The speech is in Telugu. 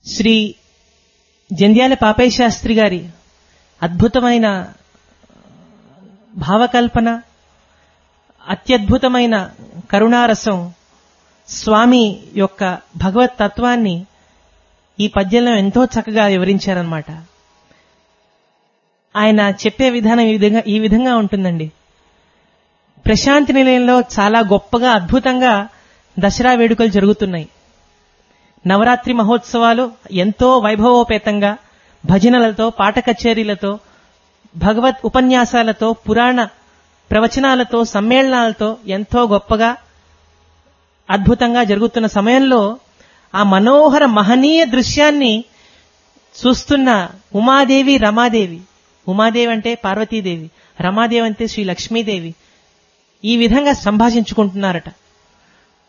శ్రీ జంధ్యాల పాపయ్య శాస్త్రి గారి అద్భుతమైన భావకల్పన అత్యద్భుతమైన కరుణారసం స్వామి యొక్క భగవత్ తత్వాన్ని ఈ పద్యంలో ఎంతో చక్కగా వివరించారనమాట ఆయన చెప్పే విధానం ఈ విధంగా ఈ విధంగా ఉంటుందండి ప్రశాంతి నిలయంలో చాలా గొప్పగా అద్భుతంగా దసరా వేడుకలు జరుగుతున్నాయి నవరాత్రి మహోత్సవాలు ఎంతో వైభవోపేతంగా భజనలతో పాట కచేరీలతో భగవత్ ఉపన్యాసాలతో పురాణ ప్రవచనాలతో సమ్మేళనాలతో ఎంతో గొప్పగా అద్భుతంగా జరుగుతున్న సమయంలో ఆ మనోహర మహనీయ దృశ్యాన్ని చూస్తున్న ఉమాదేవి రమాదేవి ఉమాదేవి అంటే పార్వతీదేవి రమాదేవి అంటే శ్రీ లక్ష్మీదేవి ఈ విధంగా సంభాషించుకుంటున్నారట